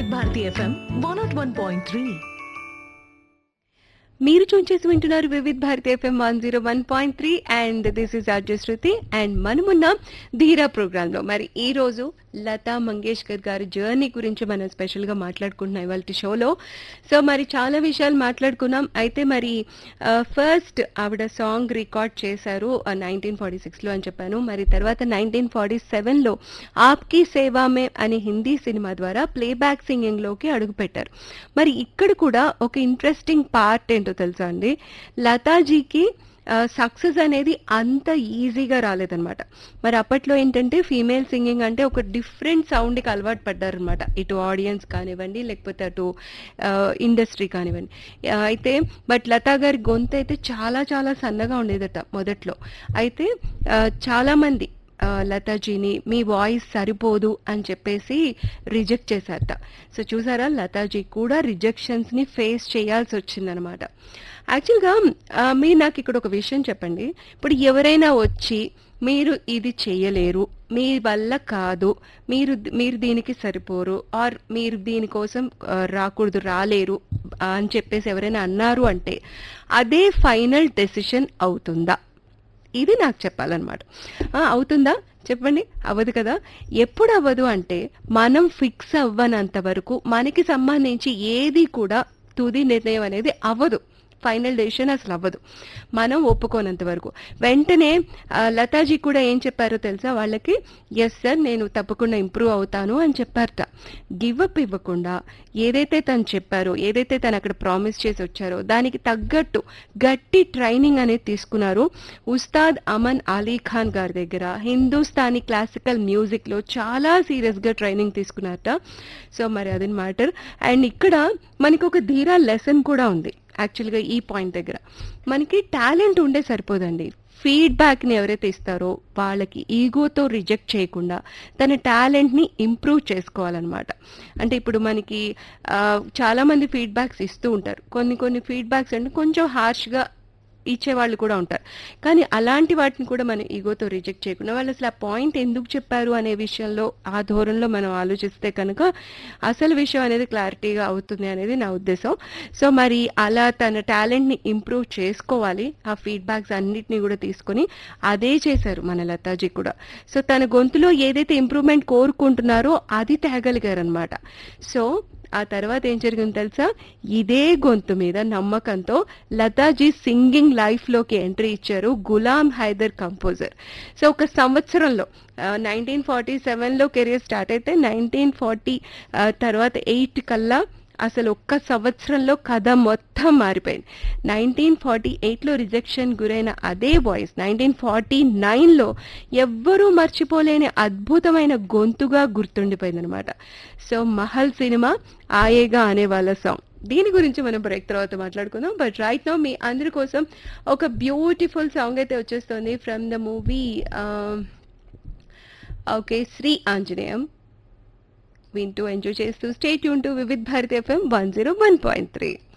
Bharati FM one nought one point three మీరు tune చేసి వింటున్నారు Vividh Bharati FM one zero one point three and this is RJ Shruti and మనమున్న ధీరా programme లో మరి ఈ రోజు లతా మంగేష్కర్ గారి జర్నీ గురించి మనం స్పెషల్ గా మాట్లాడుకుంటున్నాం ఇవాళ షోలో సో మరి చాలా విషయాలు మాట్లాడుకున్నాం అయితే మరి ఫస్ట్ ఆవిడ సాంగ్ రికార్డ్ చేశారు నైన్టీన్ ఫార్టీ సిక్స్లో అని చెప్పాను మరి తర్వాత నైన్టీన్ ఫార్టీ సెవెన్లో ఆప్కి సేవా మే అనే హిందీ సినిమా ద్వారా ప్లేబ్యాక్ సింగింగ్లోకి అడుగుపెట్టారు మరి ఇక్కడ కూడా ఒక ఇంట్రెస్టింగ్ పార్ట్ ఏంటో తెలుసా అండి లతాజీకి సక్సెస్ అనేది అంత ఈజీగా రాలేదన్నమాట మరి అప్పట్లో ఏంటంటే ఫీమేల్ సింగింగ్ అంటే ఒక డిఫరెంట్ సౌండ్కి అలవాటు పడ్డారనమాట ఇటు ఆడియన్స్ కానివ్వండి లేకపోతే అటు ఇండస్ట్రీ కానివ్వండి ఆ, అయితే బట్ లతా గారి గొంతు అయితే చాలా చాలా సన్నగా ఉండేదట మొదట్లో అయితే ఆ, చాలామంది ఆ, లతాజీని మీ వాయిస్ సరిపోదు అని చెప్పేసి రిజెక్ట్ చేశారట సో చూసారా లతాజీ కూడా రిజెక్షన్స్ ని ఫేస్ చేయాల్సి వచ్చిందనమాట యాక్చువల్గా ఆ, మీరు నాకు ఇక్కడ ఒక విషయం చెప్పండి ఇప్పుడు ఎవరైనా వచ్చి మీరు ఇది చేయలేరు మీ వల్ల కాదు మీరు మీరు దీనికి సరిపోరు ఆర్ మీరు దీనికోసం ఆ, రాకూడదు రాలేరు ఆ, అని చెప్పేసి ఎవరైనా అన్నారు అంటే అదే ఫైనల్ డెసిషన్ అవుతుందా ఇది నాకు చెప్పాలన్నమాట ఆ, అవుతుందా చెప్పండి అవ్వదు కదా ఎప్పుడు అవ్వదు అంటే మనం ఫిక్స్ అవ్వనంత వరకు మనకి సంబంధించి ఏది కూడా తుది నిర్ణయం అనేది అవ్వదు ఫైనల్ డెసిషన్ అసలు అవ్వదు మనం ఒప్పుకోనంత వరకు వెంటనే ఆ, లతాజీ కూడా ఏం చెప్పారో తెలుసా వాళ్ళకి ఎస్ సార్ నేను తప్పకుండా ఇంప్రూవ్ అవుతాను అని చెప్పారట గివ్ అప్ ఇవ్వకుండా ఏదైతే తను చెప్పారో ఏదైతే తను అక్కడ ప్రామిస్ చేసి వచ్చారో దానికి తగ్గట్టు గట్టి ట్రైనింగ్ అనేది తీసుకున్నారు ఉస్తాద్ అమన్ అలీ ఖాన్ గారి దగ్గర హిందుస్థానీ క్లాసికల్ మ్యూజిక్ లో చాలా సీరియస్ గా ట్రైనింగ్ తీసుకున్నారట సో మరి అది మ్యాటర్ అండ్ ఇక్కడ మనకి ఒక ధీరా లెసన్ కూడా ఉంది యాక్చువల్గా ఈ పాయింట్ దగ్గర మనకి టాలెంట్ ఉండే సరిపోదండి ఫీడ్బ్యాక్ని ఎవరైతే ఇస్తారో వాళ్ళకి ఈగోతో రిజెక్ట్ చేయకుండా తన టాలెంట్ని ఇంప్రూవ్ చేసుకోవాలన్నమాట అంటే ఇప్పుడు మనకి ఆ, చాలా మంది ఫీడ్బ్యాక్స్ ఇస్తూ ఉంటారు కొన్ని కొన్ని ఫీడ్బ్యాక్స్ అంటే కొంచెం హార్ష్గా ఇచ్చే వాళ్ళు కూడా ఉంటారు కానీ అలాంటి వాటిని కూడా మనం ఈగోతో రిజెక్ట్ చేయకుండా వాళ్ళు అసలు ఆ పాయింట్ ఎందుకు చెప్పారు అనే విషయంలో ఆ ధోరణిలో మనం ఆలోచిస్తే కనుక అసలు విషయం అనేది క్లారిటీగా అవుతుంది అనేది నా ఉద్దేశం సో మరి అలా తన టాలెంట్ని ఇంప్రూవ్ చేసుకోవాలి ఆ ఫీడ్బ్యాక్స్ అన్నిటిని కూడా తీసుకొని అదే చేశారు మన లతాజీ కూడా సో తన గొంతులో ఏదైతే ఇంప్రూవ్మెంట్ కోరుకుంటున్నారో అది తేగలిగారనమాట సో ఆ తర్వాత ఏం జరిగింది తెలుసా ఇదే గొంతు మీద నమ్మకంతో లతాజీ సింగింగ్ లైఫ్ లోకి ఎంట్రీ ఇచ్చారు గులాం హైదర్ కంపోజర్ సో ఒక సంవత్సరంలో నైన్టీన్ ఫార్టీ సెవెన్లో కెరియర్ స్టార్ట్ అయితే నైన్టీన్ ఫార్టీ తర్వాత ఎయిట్ కల్లా అసలు ఒక్క సంవత్సరంలో కథ మొత్తం మారిపోయింది నైన్టీన్ ఫార్టీ ఎయిట్లో రిజెక్షన్ గురైన అదే వాయిస్ నైన్టీన్ ఫార్టీ నైన్లో ఎవ్వరూ మర్చిపోలేని అద్భుతమైన గొంతుగా గుర్తుండిపోయింది అనమాట సో మహల్ సినిమా ఆయేగా అనే వాళ్ళ సాంగ్ దీని గురించి మనం బ్రేక్ తర్వాత మాట్లాడుకుందాం బట్ రైట్ నో మీ అందరి కోసం ఒక బ్యూటిఫుల్ సాంగ్ అయితే వచ్చేస్తుంది from the movie okay Shri Anjaneyam వింటూ ఎంజాయ్ చేస్తూ stay tune to Vividh Bharati FM one zero one point three